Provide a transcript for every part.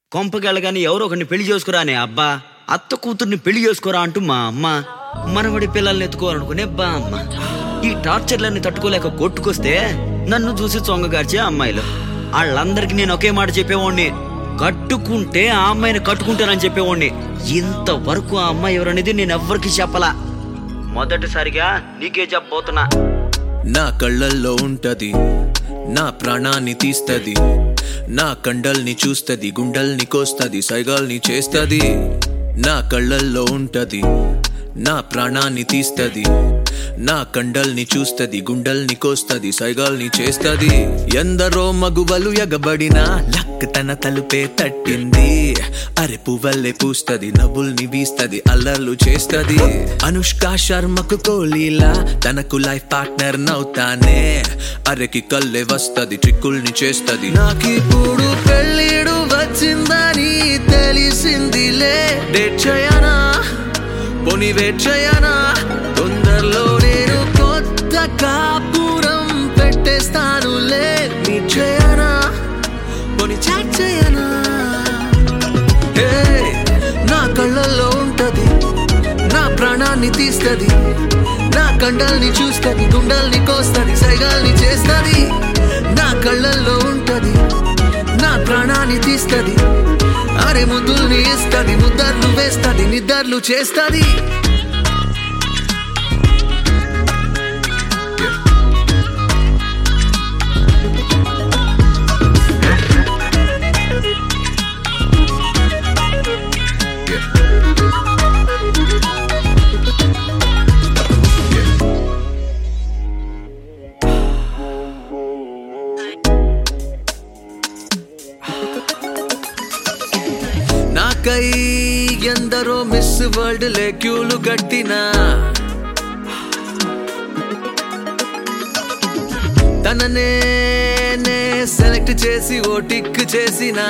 కొంపకెళ్ళగాని ఎవరో ఒకరిని పెళ్లి చేసుకురా అనే అబ్బా అత్త కూతుర్ని పెళ్లి చేసుకోరా అంటూ మా అమ్మ మనవడి పిల్లల్ని ఎత్తుకోవాలనుకునే బా అమ్మ ఈ టార్చర్లన్నీ తట్టుకోలేక కొట్టుకొస్తే నన్ను చూసి చొంగగార్చే అమ్మాయిలు వాళ్ళందరికీ నేను ఒకే మాట చెప్పేవాడిని కట్టుకుంటే ఆ అమ్మాయిని కట్టుకుంటానని చెప్పేవాడిని ఇంతవరకు ఆ అమ్మాయి ఎవరనేది నేను ఎవ్వరికి చెప్పలా మొదటిసారిగా నీకే చెప్పబోతున్నా నా కళ్ళల్లో ఉంటది నా ప్రాణాన్ని తీస్తది నా కండల్ని చూస్తది గుండల్ని కోస్తది సైగాల్ని చేస్తది నా కళ్ళల్లో ఉంటది నా ప్రాణాన్ని తీస్తది నా కండల్ని చూస్తది గుండల్ని కోస్తది సైగాల్ని చేస్తది ఎందరో మగువలు ఎగబడిన లక్ తన తలుపే తట్టింది అరె పువ్వల్లే పూస్తది నవ్వుల్ని వీస్తది అల్లర్లు చేస్తది అనుష్క శర్మకు కోలీలా తనకు లైఫ్ పార్ట్నర్ నవుతానే అరెకి కల్లే వస్తది ట్రిక్కుల్ని చేస్తది నాకిప్పుడు పెళ్ళిడు వచ్చిందని తెలిసిందిలే డేట్ చేయనా పోని వెయిట్ చేయనా తొందరలో నేను కొత్త కాపురం పెట్టేస్తానులే మీ చేయనా పోని చాట్ చేయనా హే, నా కళ్ళల్లో ఉంటది నా ప్రాణాన్ని తీస్తది నా కండల్ని చూస్తది గుండల్ని కోస్తది సైగాల్ని చేస్తది నా కళ్ళల్లో ఉంటది నా ప్రాణాన్ని తీస్తది అరే ముద్దుల్ని ఇస్తది ముద్దర్లు వేస్తది నిద్దర్లు చేస్తది నాకై ఎందరో మిస్ వరల్డ్ లే క్యూలు కట్టినా తననే నే సెలెక్ట్ చేసి ఓ టిక్ చేసిన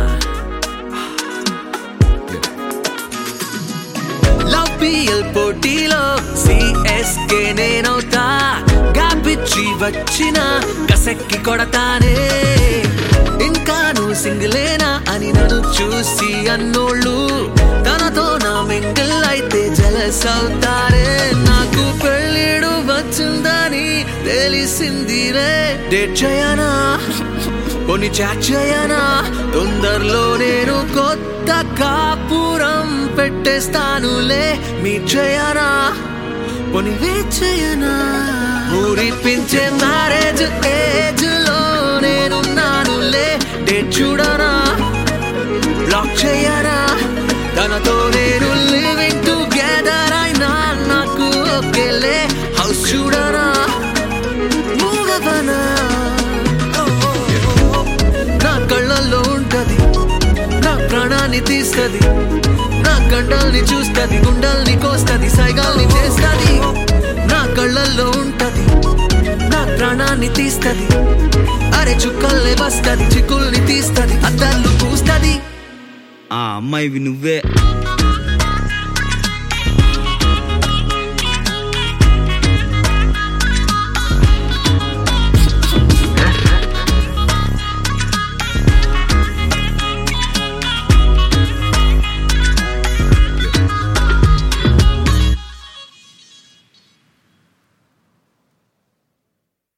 లవ్ పిఎల్ పోటీలో సిఎస్కే నేనవుతా గాపిచ్చి వచ్చిన కసెక్కి కొడతానే ఇంకా నువ్వు సింగిలేనా అని నన్ను చూసి అన్నోళ్ళు తనతో నా మింగిల్ అయితే జలస్ అవుతారే నాకు పెళ్ళిడు వచ్చిందని తెలిసిందిరే డేట్ చేయనా కొన్ని చాట్ చేయనా తొందరలో నేను కొత్త కాపురం పెట్టేస్తానులే మీ చేయనా కొన్ని వెయిట్ చేయనా ఊరిపించే మ్యారేజ్ ఏజ్ లో నేనున్నానులే డేట్ చూడనా బ్లాక్ చేయనా తనతో నేను లివింగ్ టుగెదర్ అయినా నాకు ఒకేలే హౌస్ చూడనా మూడవనా నా కళ్ళల్లో ఉంటది నా ప్రాణాన్ని తీస్తది నా గండల్ని చూస్తది గుండల్ని కోస్తది సైగాల్ని చేస్తది నా కళ్ళల్లో ఉంటది నా ప్రాణాన్ని తీస్తది అరే చుక్కల్ని వస్తది చిక్కుల్ని తీస్తది అద్దాలు పూస్తది ఆ అమ్మాయివి నువ్వే